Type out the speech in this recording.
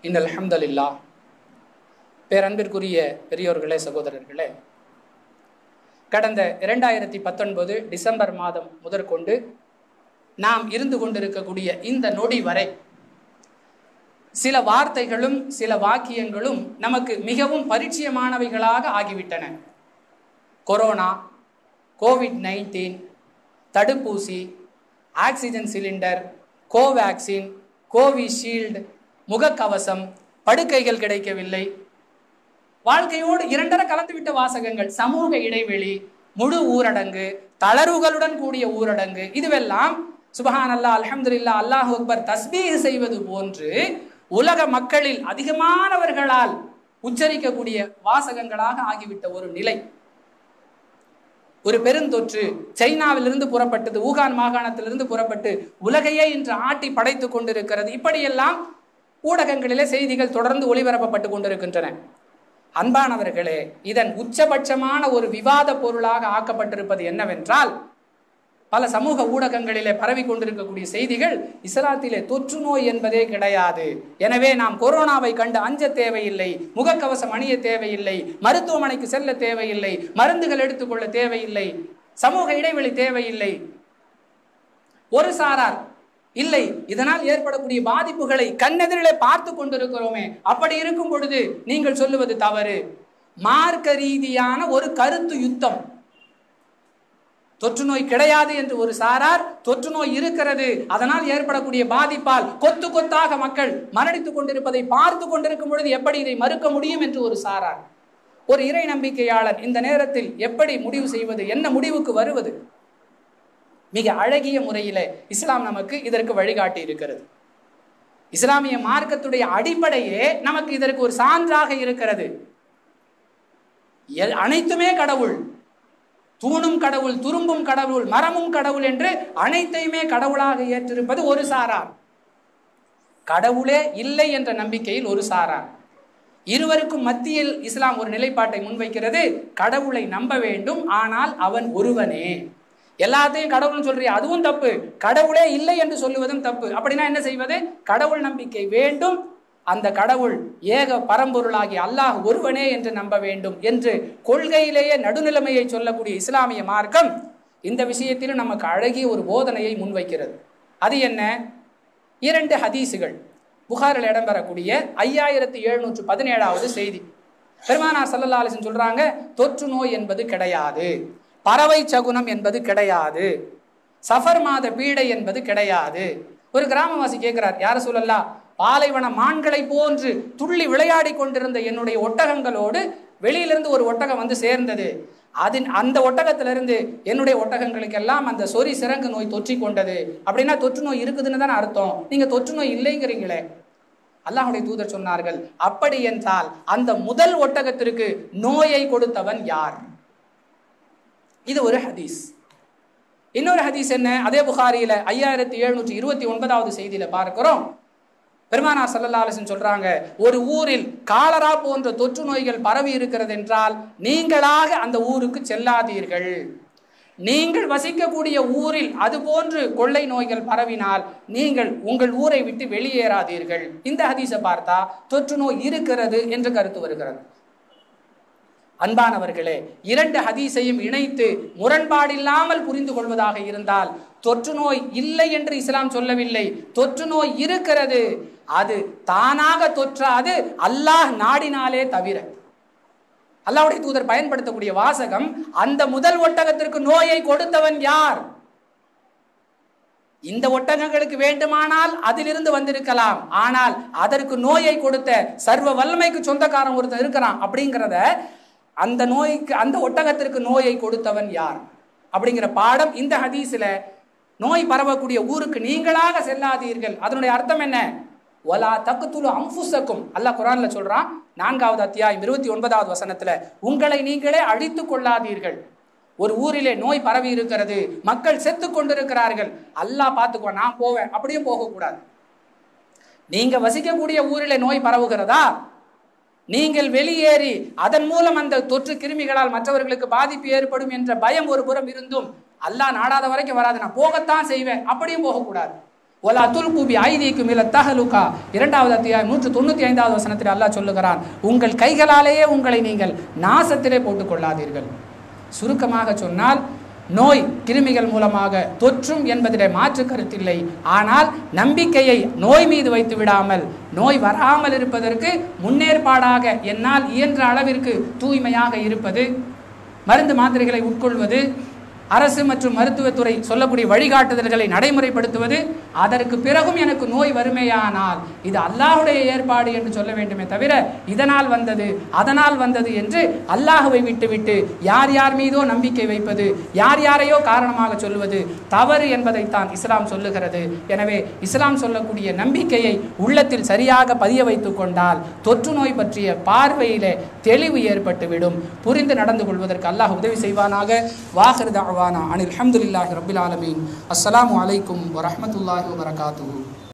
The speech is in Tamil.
இன் அல்ஹம்துலில்லா பேரன்பிற்குரிய பெரியோர்களே சகோதரர்களே கடந்த இரண்டாயிரத்தி பத்தொன்பது டிசம்பர் மாதம் முதற்கொண்டு நாம் இருந்து கொண்டிருக்கக்கூடிய இந்த நொடி வரை சில வார்த்தைகளும் சில வாக்கியங்களும் நமக்கு மிகவும் பரிச்சயமானவைகளாக ஆகிவிட்டன கொரோனா கோவிட் நைன்டீன் தடுப்பூசி ஆக்சிஜன் சிலிண்டர் கோவேக்சின் கோவிஷீல்டு முகக்கவசம் படுக்கைகள் கிடைக்கவில்லை வாழ்க்கையோடு இரண்டரை கலந்துவிட்ட வாசகங்கள் சமூக இடைவெளி முழு ஊரடங்கு தளர்வுகளுடன் கூடிய ஊரடங்கு இதுவெல்லாம் சுபஹான் அல்லா அல்ஹம்துலில்லா அல்லாஹ் அக்பர் தஸ்பீஹ் செய்வது போன்று உலக மக்களில் அதிகமானவர்களால் உச்சரிக்கக்கூடிய வாசகங்களாக ஆகிவிட்ட ஒரு நிலை ஒரு பெருந்தொற்று சைனாவிலிருந்து புறப்பட்டது ஊகான் மாகாணத்திலிருந்து புறப்பட்டு உலகையே இன்று ஆட்டி படைத்து கொண்டிருக்கிறது இப்படியெல்லாம் ஊடகங்களிலே செய்திகள் தொடர்ந்து ஒளிபரப்பப்பட்டு கொண்டிருக்கின்றன அன்பானவர்களே இதன் உச்சபட்சமான ஒரு விவாத பொருளாக ஆக்கப்பட்டிருப்பது என்னவென்றால் பல சமூக ஊடகங்களிலே பரவி கொண்டிருக்கக்கூடிய செய்திகள் இஸ்லாத்திலே தொற்று நோய் என்பதே கிடையாது எனவே நாம் கொரோனாவை கண்டு அஞ்ச தேவையில்லை முகக்கவசம் அணிய தேவையில்லை மருத்துவமனைக்கு செல்ல தேவையில்லை மருந்துகள் எடுத்துக்கொள்ள தேவையில்லை சமூக இடைவெளி தேவையில்லை ஒரு சாரார் இல்லை இதனால் ஏற்படக்கூடிய பாதிப்புகளை கண்ணெதிரிலே பார்த்து கொண்டிருக்கிறோமே அப்படி இருக்கும் பொழுது நீங்கள் சொல்லுவது தவறு மார்க்க ரீதியான ஒரு கருத்து யுத்தம் தொற்று நோய் கிடையாது என்று ஒரு சாரார் தொற்று நோய் இருக்கிறது அதனால் ஏற்படக்கூடிய பாதிப்பால் கொத்து கொத்தாக மக்கள் மரணித்துக் கொண்டிருப்பதை பார்த்து கொண்டிருக்கும் பொழுது எப்படி இதை மறுக்க முடியும் என்று ஒரு சாரார் ஒரு இறை நம்பிக்கையாளர் இந்த நேரத்தில் எப்படி முடிவு செய்வது என்ன முடிவுக்கு வருவது மிக அழகிய முறையில இஸ்லாம் நமக்கு இதற்கு வழிகாட்டி இருக்கிறது இஸ்லாமிய மார்க்கத்துடைய அடிப்படையே நமக்கு இதற்கு ஒரு சான்றாக இருக்கிறது அனைத்துமே கடவுள் தூணும் கடவுள் துரும்பும் கடவுள் மரமும் கடவுள் என்று அனைத்தையுமே கடவுளாக ஏற்றிருப்பது ஒரு சாரார் கடவுளே இல்லை என்ற நம்பிக்கையில் ஒரு சாரார் இருவருக்கும் மத்தியில் இஸ்லாம் ஒரு நிலைப்பாட்டை முன்வைக்கிறது கடவுளை நம்ப வேண்டும் ஆனால் அவன் ஒருவனே எல்லாத்தையும் கடவுள்னு சொல்றிய அதுவும் தப்பு கடவுளே இல்லை என்று சொல்லுவதும் தப்பு அப்படின்னா என்ன செய்வது கடவுள் நம்பிக்கை வேண்டும் அந்த கடவுள் ஏக பரம்பொருளாகி அல்லாஹ் ஒருவனே என்று நம்ப வேண்டும் என்று கொள்கையிலேயே நடுநிலைமையை சொல்லக்கூடிய இஸ்லாமிய மார்க்கம் இந்த விஷயத்திலும் நமக்கு அழகிய ஒரு போதனையை முன்வைக்கிறது அது என்ன இரண்டு ஹதீசுகள் புகாரில் இடம்பெறக்கூடிய ஐயாயிரத்தி எழுநூற்று பதினேழாவது செய்தி பெருமானார் சல்லல்லா அலிசன் சொல்றாங்க தொற்று நோய் என்பது கிடையாது பறவை சகுனம் என்பது கிடையாது சஃபர் மாத பீடை என்பது கிடையாது ஒரு கிராமவாசி கேட்கிறார் யார சொல்லலா பாலைவன மான்களை போன்று துள்ளி விளையாடி கொண்டிருந்த என்னுடைய ஒட்டகங்களோடு வெளியிலிருந்து ஒரு ஒட்டகம் வந்து சேர்ந்தது அதன் அந்த ஒட்டகத்திலிருந்து என்னுடைய ஒட்டகங்களுக்கெல்லாம் அந்த சொறி சிறங்கு நோய் தொற்றி கொண்டது அப்படின்னா தொற்று நோய் இருக்குதுன்னு தானே அர்த்தம் நீங்க தொற்று நோய் இல்லைங்கிறீங்களே அல்லாஹுடைய தூதர் சொன்னார்கள் அப்படி என்றால் அந்த முதல் ஒட்டகத்திற்கு நோயை கொடுத்தவன் யார் இது ஒரு ஹதீஸ் இன்னொரு ஹதீஸ் என்ன அதே புகாரியில ஐயாயிரத்தி எழுநூற்றி இருபத்தி ஒன்பதாவது செய்தியில பார்க்கிறோம் பெருமானா சல்லல்லா அலிசன் சொல்றாங்க ஒரு ஊரில் காலரா போன்ற தொற்று நோய்கள் பரவி இருக்கிறது என்றால் நீங்களாக அந்த ஊருக்கு செல்லாதீர்கள் நீங்கள் வசிக்கக்கூடிய ஊரில் அது போன்று கொள்ளை நோய்கள் பரவினால் நீங்கள் உங்கள் ஊரை விட்டு வெளியேறாதீர்கள் இந்த ஹதீஸை பார்த்தா தொற்று நோய் இருக்கிறது என்று கருத்து வருகிறது அன்பானவர்களே இரண்டு ஹதீஸையும் இணைத்து முரண்பாடில்லாமல் புரிந்து கொள்வதாக இருந்தால் தொற்று நோய் இல்லை என்று இஸ்லாம் சொல்லவில்லை தொற்று நோய் இருக்கிறது அது தானாக தொற்றாது அல்லாஹ் நாடினாலே தவிர அல்லாவுடைய தூதர் பயன்படுத்தக்கூடிய வாசகம் அந்த முதல் ஒட்டகத்திற்கு நோயை கொடுத்தவன் யார் இந்த ஒட்டகங்களுக்கு வேண்டுமானால் அதிலிருந்து வந்திருக்கலாம் ஆனால் அதற்கு நோயை கொடுத்த சர்வ வல்லமைக்கு சொந்தக்காரன் ஒருத்தர் இருக்கிறான் அப்படிங்கிறத அந்த நோய்க்கு அந்த ஒட்டகத்திற்கு நோயை கொடுத்தவன் யார் அப்படிங்கிற பாடம் இந்த ஹதீஸில் நோய் பரவக்கூடிய ஊருக்கு நீங்களாக செல்லாதீர்கள் அதனுடைய அர்த்தம் என்ன ஒலா தக்குத்துலு அம்புசக்கும் அல்லாஹ் குரான்ல சொல்றான் நான்காவது அத்தியாயம் இருபத்தி ஒன்பதாவது வசனத்துல உங்களை நீங்களே அழித்து கொள்ளாதீர்கள் ஒரு ஊரிலே நோய் பரவி இருக்கிறது மக்கள் செத்து கொண்டிருக்கிறார்கள் அல்லாஹ் பார்த்துக்குவான் நான் போவேன் அப்படியும் போகக்கூடாது நீங்க வசிக்கக்கூடிய ஊரிலே நோய் பரவுகிறதா நீங்கள் வெளியேறி அதன் மூலம் அந்த தொற்று கிருமிகளால் மற்றவர்களுக்கு பாதிப்பு ஏற்படும் என்ற பயம் ஒரு புறம் இருந்தும் அல்லாஹ் நாடாத வரைக்கும் வராது நான் போகத்தான் செய்வேன் அப்படியும் போகக்கூடாது ஒலா துல்குபி ஐதீக்கும் இல்ல தஹலுகா இரண்டாவது அத்தியாயம் நூற்று தொண்ணூற்றி ஐந்தாவது வசனத்தில் அல்லாஹ் சொல்லுகிறான் உங்கள் கைகளாலேயே உங்களை நீங்கள் நாசத்திலே போட்டுக் கொள்ளாதீர்கள் சுருக்கமாக சொன்னால் நோய் கிருமிகள் மூலமாக தொற்றும் என்பதிலே மாற்று கருத்தில்லை ஆனால் நம்பிக்கையை நோய் மீது வைத்து விடாமல் நோய் வராமல் இருப்பதற்கு முன்னேற்பாடாக என்னால் இயன்ற அளவிற்கு தூய்மையாக இருப்பது மருந்து மாத்திரைகளை உட்கொள்வது அரசு மற்றும் மருத்துவத்துறை சொல்லக்கூடிய வழிகாட்டுதல்களை நடைமுறைப்படுத்துவது அதற்கு பிறகும் எனக்கு நோய் வருமேயானால் இது அல்லாஹுடைய ஏற்பாடு என்று சொல்ல வேண்டுமே தவிர இதனால் வந்தது அதனால் வந்தது என்று அல்லாஹுவை விட்டுவிட்டு யார் யார் மீதோ நம்பிக்கை வைப்பது யார் யாரையோ காரணமாக சொல்வது தவறு என்பதைத்தான் இஸ்லாம் சொல்லுகிறது எனவே இஸ்லாம் சொல்லக்கூடிய நம்பிக்கையை உள்ளத்தில் சரியாக பதிய வைத்துக் கொண்டால் தொற்று நோய் பற்றிய பார்வையிலே தெளிவு ஏற்பட்டுவிடும் புரிந்து நடந்து கொள்வதற்கு அல்லாஹ் உதவி செய்வானாக வாஹிர் தாவானா அனில் அஹமதுல்லாஹி ரபில் ஆலமீன் அஸ்ஸலாமு அலைக்கும் வரஹ்மத்துல்லாஹி வபரகாத்துஹு